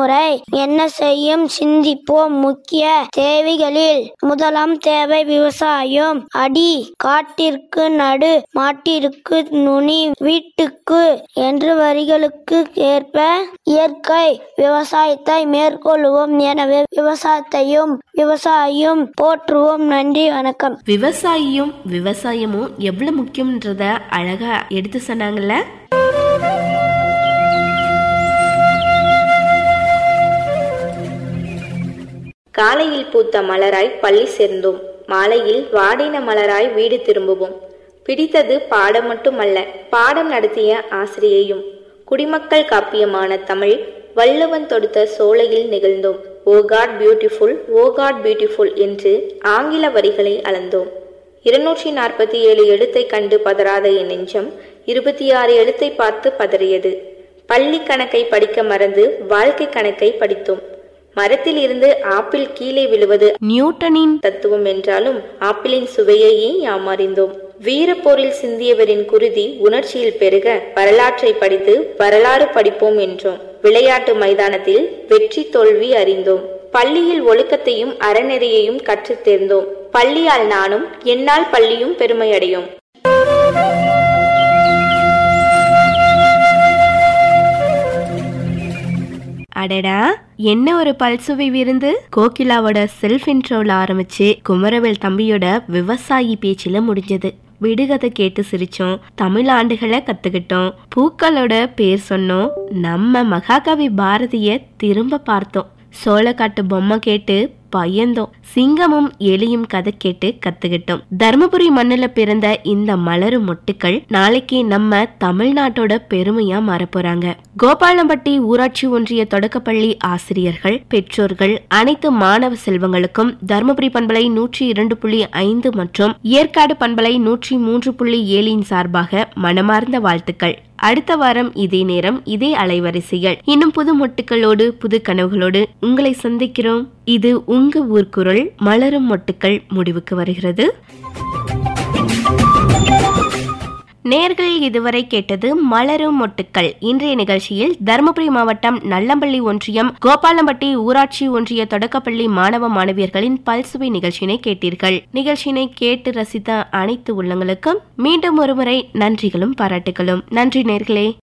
தலைமுறை என்ன செய்யும் சிந்திப்போம் முக்கிய தேவைகளில் முதலாம் தேவை விவசாயம் அடி காட்டிற்கு நடு மாட்டிற்கு நுனி வீட்டுக்கு என்று வரிகளுக்கு ஏற்ப இயற்கை விவசாயத்தை மேற்கொள்வோம் எனவே விவசாயத்தையும் விவசாயியும் போற்றுவோம் நன்றி வணக்கம் விவசாயியும் விவசாயமும் எவ்வளவு முக்கியம்ன்றத அழகா எடுத்து சொன்னாங்கல்ல காலையில் பூத்த மலராய் பள்ளி சேர்ந்தோம் மாலையில் வாடின மலராய் வீடு திரும்புவோம் பிடித்தது பாடம் மட்டுமல்ல பாடம் நடத்திய ஆசிரியையும் குடிமக்கள் காப்பியமான தமிழ் வள்ளுவன் தொடுத்த சோலையில் நிகழ்ந்தோம் oh god beautiful oh god beautiful என்று ஆங்கில வரிகளை அளந்தோம் இருநூற்றி நாற்பத்தி ஏழு எழுத்தை கண்டு பதறாத என் நெஞ்சம் இருபத்தி ஆறு எழுத்தை பார்த்து பதறியது பள்ளி கணக்கை படிக்க மறந்து வாழ்க்கை கணக்கை படித்தோம் மரத்தில் இருந்து ஆப்பிள் கீழே விழுவது நியூட்டனின் தத்துவம் என்றாலும் ஆப்பிளின் சுவையையே யாம் அறிந்தோம் வீரப்போரில் சிந்தியவரின் குருதி உணர்ச்சியில் பெருக வரலாற்றை படித்து வரலாறு படிப்போம் என்றோம் விளையாட்டு மைதானத்தில் வெற்றி தோல்வி அறிந்தோம் பள்ளியில் ஒழுக்கத்தையும் அறநெறியையும் கற்றுத் தேர்ந்தோம் பள்ளியால் நானும் என்னால் பள்ளியும் பெருமையடையும் அடடா என்ன ஒரு பல்சுவை விருந்து கோகிலாவோட செல்ஃப் இன்ட்ரோல ஆரம்பிச்சு குமரவேல் தம்பியோட விவசாயி பேச்சுல முடிஞ்சது விடுகதை கேட்டு சிரிச்சோம் தமிழ் ஆண்டுகளை கத்துக்கிட்டோம் பூக்களோட பேர் சொன்னோம் நம்ம மகாகவி பாரதிய திரும்ப பார்த்தோம் சோளக்காட்டு பொம்மை கேட்டு பயந்தோம் சிங்கமும் எலியும் கதை கேட்டு கத்துக்கிட்டோம் தர்மபுரி மண்ணுல பிறந்த இந்த மலரும் மொட்டுக்கள் நாளைக்கு நம்ம தமிழ்நாட்டோட பெருமையா மாறப்போறாங்க கோபாலம்பட்டி ஊராட்சி ஒன்றிய தொடக்கப்பள்ளி ஆசிரியர்கள் பெற்றோர்கள் அனைத்து மாணவ செல்வங்களுக்கும் தர்மபுரி பண்பலை நூற்றி இரண்டு புள்ளி ஐந்து மற்றும் ஏற்காடு பண்பலை நூற்றி மூன்று புள்ளி ஏழின் சார்பாக மனமார்ந்த வாழ்த்துக்கள் அடுத்த வாரம் இதே நேரம் இதே அலைவரிசைகள் இன்னும் புது மொட்டுக்களோடு புது கனவுகளோடு உங்களை சந்திக்கிறோம் இது உங்க ஊர்க்குரல் மலரும் மொட்டுக்கள் முடிவுக்கு வருகிறது நேர்கள் இதுவரை கேட்டது மலரும் மொட்டுக்கள் இன்றைய நிகழ்ச்சியில் தருமபுரி மாவட்டம் நல்லம்பள்ளி ஒன்றியம் கோபாலம்பட்டி ஊராட்சி ஒன்றிய தொடக்கப்பள்ளி மாணவ மாணவியர்களின் பல்சுவை நிகழ்ச்சியினை கேட்டீர்கள் நிகழ்ச்சியினை கேட்டு ரசித்த அனைத்து உள்ளங்களுக்கும் மீண்டும் ஒருமுறை நன்றிகளும் பாராட்டுகளும் நன்றி நேர்களே